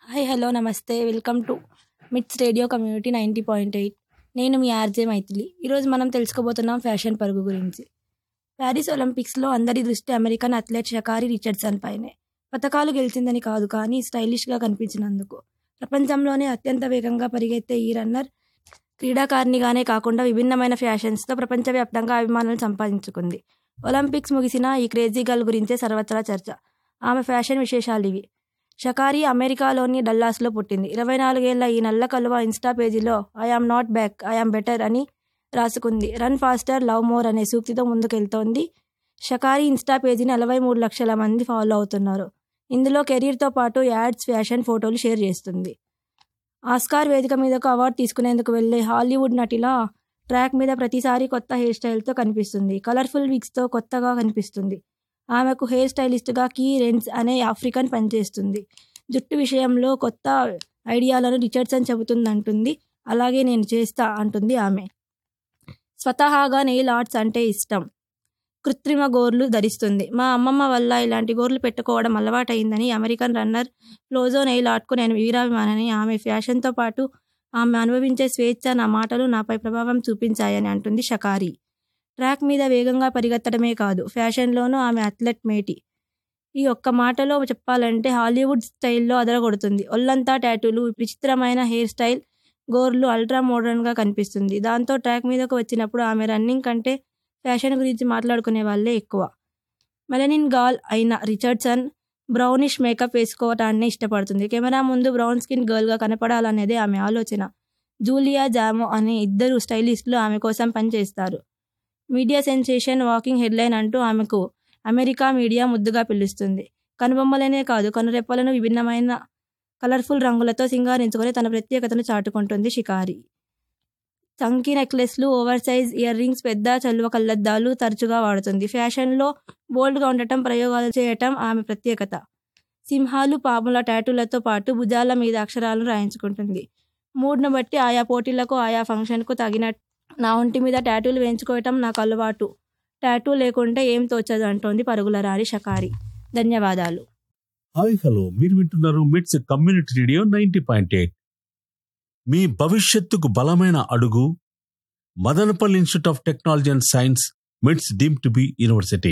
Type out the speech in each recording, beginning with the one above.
hi hello నమస్తే welcome to MITS radio community ninety point eight నేను మీ RJ Maithili ఈరోజు మనం తెలుసుకోబోతున్నాం ఫ్యాషన్ పరుగు గురించి ప్యారిస్ ఒలింపిక్స్లో అందరి దృష్టి అమెరికన్ అథ్లెట్ షకారి రిచర్డ్సన్ పైనే పథకాలు గెలిచిందని కాదు కానీ స్టైలిష్గా కనిపించినందుకు ప్రపంచంలోనే అత్యంత వేగంగా పరిగెత్తే ఈ రన్నర్ క్రీడాకారిణిగానే కాకుండా విభిన్నమైన ఫ్యాషన్స్తో ప్రపంచవ్యాప్తంగా అభిమానులు సంపాదించుకుంది ఒలింపిక్స్ ముగిసిన ఈ క్రేజీ గర్ల్ గురించే సర్వత్రా చర్చ ఆమె ఫ్యాషన్ విశేషాలు ఇవి షకారి అమెరికాలోని డల్లాస్లో పుట్టింది ఇరవై నాలుగేళ్ల ఈ నల్ల కలువ ఇన్స్టా పేజీలో I am not back I am better అని రాసుకుంది రన్ ఫాస్టర్ లవ్ మోర్ అనే సూక్తితో ముందుకెళ్తోంది షకారి ఇన్స్టా పేజీని నలభై మూడు లక్షల మంది ఫాలో అవుతున్నారు ఇందులో కెరీర్తో పాటు యాడ్స్ ఫ్యాషన్ ఫోటోలు షేర్ చేస్తుంది ఆస్కార్ వేదిక మీదకు అవార్డు తీసుకునేందుకు వెళ్లే హాలీవుడ్ నటిలా ట్రాక్ మీద ప్రతిసారి కొత్త హెయిర్ స్టైల్తో కనిపిస్తుంది కలర్ఫుల్ విగ్స్తో కొత్తగా కనిపిస్తుంది ఆమెకు హెయిర్ స్టైలిస్ట్గా కీ రెన్స్ అనే ఆఫ్రికన్ పనిచేస్తుంది జుట్టు విషయంలో కొత్త ఐడియాలను రిచర్డ్సన్ చెబుతుందంటుంది అలాగే నేను చేస్తా అంటుంది ఆమె స్వతహాగా నెయిల్ ఆర్ట్స్ అంటే ఇష్టం కృత్రిమ గోర్లు ధరిస్తుంది మా అమ్మమ్మ వల్ల ఇలాంటి గోర్లు పెట్టుకోవడం అలవాటైందని అమెరికన్ రన్నర్ ఫ్లోజో నెయిల్ ఆర్ట్కు నేను వీరాభిమానని ఆమె ఫ్యాషన్తో పాటు ఆమె అనుభవించే స్వేచ్ఛ నా మాటలు నాపై ప్రభావం చూపించాయని అంటుంది షకారి ట్రాక్ మీద వేగంగా పరిగెత్తడమే కాదు ఫ్యాషన్లోనూ ఆమె అథ్లెట్ మేటి ఈ ఒక్క మాటలో చెప్పాలంటే హాలీవుడ్ స్టైల్లో అదరగొడుతుంది ఒళ్ళంతా టాటూలు విచిత్రమైన హెయిర్ స్టైల్ గోర్లు అల్ట్రా మోడర్న్గా కనిపిస్తుంది దాంతో ట్రాక్ మీదకు వచ్చినప్పుడు ఆమె రన్నింగ్ కంటే ఫ్యాషన్ గురించి మాట్లాడుకునే వాళ్ళే ఎక్కువ మెలనిన్ గాల్ అయిన రిచర్డ్సన్ బ్రౌనిష్ మేకప్ వేసుకోవటాన్ని ఇష్టపడుతుంది కెమెరా ముందు బ్రౌన్ స్కిన్ గర్ల్గా కనపడాలనేదే ఆమె ఆలోచన జూలియా జామో అనే ఇద్దరు స్టైలిస్టులు ఆమె కోసం పనిచేస్తారు మీడియా సెన్సేషన్ వాకింగ్ హెడ్లైన్ అంటూ ఆమెకు అమెరికా మీడియా ముద్దుగా పిలుస్తుంది కనుబొమ్మలనే కాదు కనురెప్పలను విభిన్నమైన కలర్ఫుల్ రంగులతో సింగారించుకొని తన ప్రత్యేకతను చాటుకుంటుంది షికారి చంకీ నెక్లెస్లు ఓవర్ సైజ్ ఇయర్ రింగ్స్ పెద్ద చల్లువ కళ్ళద్దాలు తరచుగా వాడుతుంది ఫ్యాషన్లో బోల్డ్గా ఉండటం ప్రయోగాలు చేయటం ఆమె ప్రత్యేకత సింహాలు పాముల టాటూలతో పాటు భుజాల మీద అక్షరాలను రాయించుకుంటుంది మూడ్ను బట్టి ఆయా పోటీలకు ఆయా ఫంక్షన్కు తగిన నా ఒంటి మీద టాటూలు వేయించుకోవటం నాకు అలవాటు టాటూ లేకుంటే ఏం తోచదు అంటోంది పరుగుల రారి షకారి ధన్యవాదాలు హాయ్ హలో మీరు వింటున్నారు MITS community radio ninety point eight మీ భవిష్యత్తుకు బలమైన అడుగు Madanapalle institute of technology and science MITS deemed to be university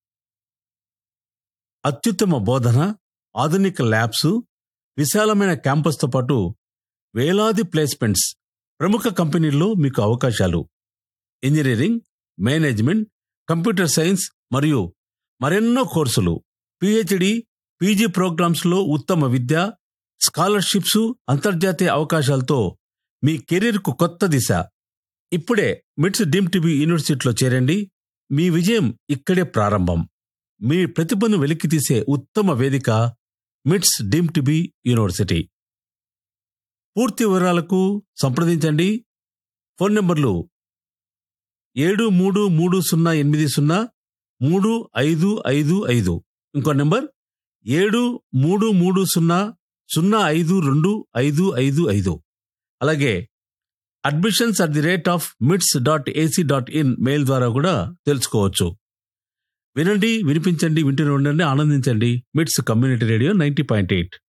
అత్యుత్తమ బోధన ఆధునిక ల్యాబ్స్ విశాలమైన క్యాంపస్తో పాటు వేలాది ప్లేస్మెంట్స్ ప్రముఖ కంపెనీల్లో మీకు అవకాశాలు ఇంజనీరింగ్ మేనేజ్మెంట్ కంప్యూటర్ సైన్స్ మరియు మరెన్నో కోర్సులు పిహెచ్డి పీజీ ప్రోగ్రామ్స్ లో ఉత్తమ విద్య స్కాలర్షిప్స్ అంతర్జాతీయ అవకాశాలతో మీ కెరీర్కు కొత్త దిశ ఇప్పుడే మిట్స్ డీమ్ టీవీ యూనివర్సిటీలో చేరండి మీ విజయం ఇక్కడే ప్రారంభం మీ ప్రతిభను వెలికితీసే ఉత్తమ వేదిక మిట్స్ డీమ్ టీవీ యూనివర్సిటీ పూర్తి వివరాలకు సంప్రదించండి ఫోన్ నంబర్లు ఏడు మూడు మూడు సున్నా ఎనిమిది సున్నా మూడు ఐదు ఐదు ఐదు ఇంకో నెంబర్ ఏడు మూడు మూడు సున్నా సున్నా ఐదు రెండు ఐదు ఐదు ఐదు అలాగే admissions at the rate of MITS dot AC dot in mail ద్వారా కూడా తెలుసుకోవచ్చు వినండి వినిపించండి వింటూనే ఉండండి ఆనందించండి MITS community radio ninety point eight